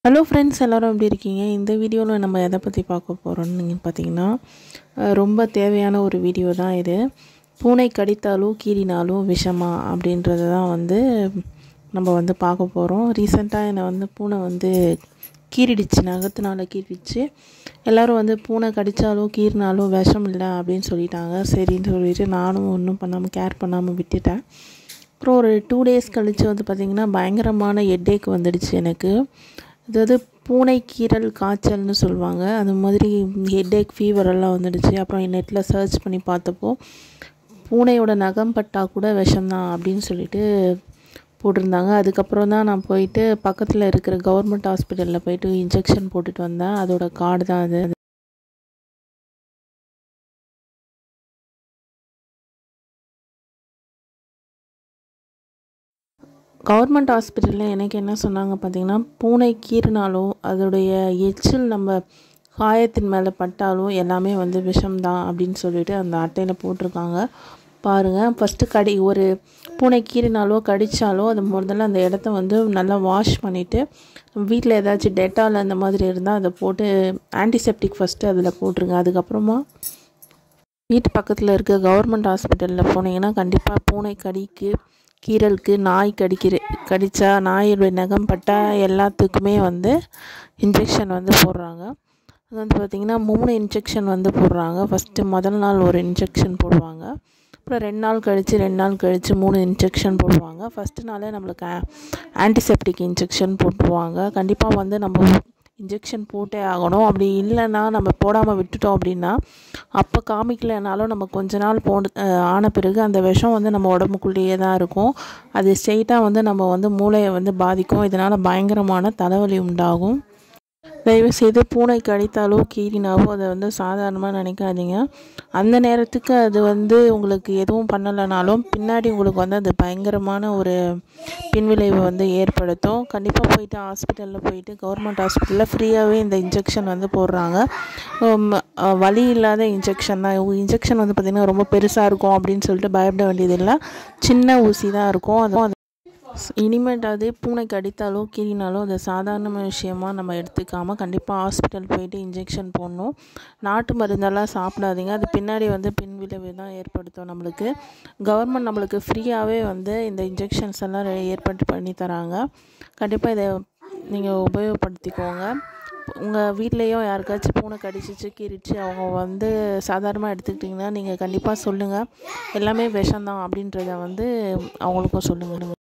hello friends எல்லோரும் எப்படி இருக்கீங்க இந்த வீடியோவில் நம்ம எதை பற்றி பார்க்க போகிறோம்னு நீங்கள் பார்த்தீங்கன்னா அஹ், ரொம்ப தேவையான ஒரு வீடியோ தான் இது பூனை கடித்தாலும் கீறினாலும் விஷமா அப்படின்றது தான் வந்து நம்ம வந்து பார்க்க போகிறோம் ரீசெண்டாக என்னை வந்து பூனை வந்து கீறிடுச்சு நகத்தினால கீறிடுச்சு எல்லோரும் வந்து பூனை கடித்தாலும் கீறினாலும் விஷம் இல்லை அப்படின்னு சொல்லிட்டாங்க சரின்னு சொல்லிட்டு நானும் ஒன்றும் பண்ணாமல் கேர் பண்ணாமல் விட்டுட்டேன் அப்புறம் ஒரு டூ டேஸ் கழித்து வந்து பார்த்திங்கன்னா பயங்கரமான ஹெட்டேக் வந்துடுச்சு எனக்கு அதாவது பூனை கீரல் காய்ச்சல்னு சொல்லுவாங்க அந்த மாதிரி ஹெட்டேக் ஃபீவர் எல்லாம் வந்துடுச்சு அப்புறம் நெட்டில் சர்ச் பண்ணி பார்த்தப்போ பூனையோட நகம் பட்டா கூட விஷம்தான் அப்படின்னு சொல்லிட்டு போட்டிருந்தாங்க அதுக்கப்புறம் தான் நான் போயிட்டு பக்கத்தில் இருக்கிற கவர்மெண்ட் ஹாஸ்பிட்டலில் போயிட்டு இன்ஜெக்ஷன் போட்டுட்டு வந்தேன் அதோட கார்டு தான் அது கவர்மெண்ட் ஹாஸ்பிட்டலில் எனக்கு என்ன சொன்னாங்க பார்த்தீங்கன்னா பூனை கீறினாலோ அதோடைய எச்சில் நம்ம காயத்தின் மேலே பட்டாலும் எல்லாமே வந்து விஷம்தான் அப்படின்னு சொல்லிட்டு அந்த அட்டையில் போட்டிருக்காங்க பாருங்கள் ஃபஸ்ட்டு கடி ஒரு பூனை கீறினாலோ கடித்தாலோ அது முதல்ல அந்த இடத்த வந்து நல்லா வாஷ் பண்ணிவிட்டு வீட்டில் ஏதாச்சும் டெட்டால் அந்த மாதிரி இருந்தால் அதை போட்டு ஆன்டிசெப்டிக் ஃபஸ்ட்டு அதில் போட்டுருங்க அதுக்கப்புறமா வீட்டு பக்கத்தில் இருக்க கவர்மெண்ட் ஹாஸ்பிட்டலில் போனீங்கன்னா கண்டிப்பாக பூனை கடிக்கு கீரலுக்கு நாய் கடிக்கிற கடித்தா நாயோடைய நகம் பட்டா எல்லாத்துக்குமே வந்து இன்ஜெக்ஷன் வந்து போடுறாங்க அது வந்து பார்த்திங்கன்னா மூணு இன்ஜெக்ஷன் வந்து போடுறாங்க ஃபஸ்ட்டு முதல் நாள் ஒரு இன்ஜெக்ஷன் போடுவாங்க அப்புறம் ரெண்டு நாள் கழித்து ரெண்டு நாள் கழித்து மூணு இன்ஜெக்ஷன் போடுவாங்க ஃபஸ்ட்டு நாளே நம்மளுக்கு ஆன்டிசெப்டிக் இன்ஜெக்ஷன் போட்டுருவாங்க கண்டிப்பாக வந்து நம்ம இன்ஜெக்ஷன் போட்டே ஆகணும் அப்படி இல்லைன்னா நம்ம போடாமல் விட்டுட்டோம் அப்படின்னா அப்போ காமிக்கலைனாலும் நம்ம கொஞ்ச நாள் போன ஆன பிறகு அந்த விஷம் வந்து நம்ம உடம்புக்குள்ளேயே தான் இருக்கும் அது ஸ்ட்ரெயிட்டாக வந்து நம்ம வந்து மூளையை வந்து பாதிக்கும் இதனால் பயங்கரமான தலைவலி உண்டாகும் தயவுசெய்து பூனை கடித்தாலோ கீறினாவோ அதை வந்து சாதாரணமாக நினைக்காதீங்க அந்த நேரத்துக்கு அது வந்து உங்களுக்கு எதுவும் பண்ணலைனாலும் பின்னாடி உங்களுக்கு வந்து அது பயங்கரமான ஒரு பின்விளைவு வந்து ஏற்படுத்தும் கண்டிப்பாக போயிட்டு ஹாஸ்பிட்டலில் போயிட்டு கவர்மெண்ட் ஹாஸ்பிட்டலில் ஃப்ரீயாகவே இந்த இன்ஜெக்ஷன் வந்து போடுறாங்க உம், அஹ், வலி இல்லாத இன்ஜெக்ஷன் தான் இன்ஜெக்ஷன் வந்து பார்த்திங்கன்னா ரொம்ப பெருசாக இருக்கும் அப்படின்னு சொல்லிட்டு பயப்பட வேண்டியதில்லை சின்ன ஊசி தான் இருக்கும் அதுவும் இனிமேட்டாவது பூனை கடித்தாலோ கீறினாலோ அது சாதாரண விஷயமா நம்ம எடுத்துக்காமல் கண்டிப்பாக ஹாஸ்பிட்டல் போயிட்டு இன்ஜெக்ஷன் போடணும் நாட்டு மருந்தெல்லாம் சாப்பிடாதீங்க அது பின்னாடி வந்து பின்விளைவு தான் ஏற்படுத்தும் நம்மளுக்கு கவர்மெண்ட் நம்மளுக்கு ஃப்ரீயாகவே வந்து இந்த இன்ஜெக்ஷன்ஸ் எல்லாம் ரெ- ஏற்பாடு பண்ணி தராங்க கண்டிப்பாக இதை நீங்கள் உபயோகப்படுத்திக்கோங்க உங்கள் வீட்லேயும் யாருக்காச்சும் பூனை கடிச்சிச்சு கீறிச்சு அவங்க வந்து சாதாரணமாக எடுத்துக்கிட்டிங்கன்னா நீங்கள் கண்டிப்பாக சொல்லுங்கள் எல்லாமே விஷம்தான் அப்படின்றத வந்து அவங்களுக்கும் சொல்லுங்கள்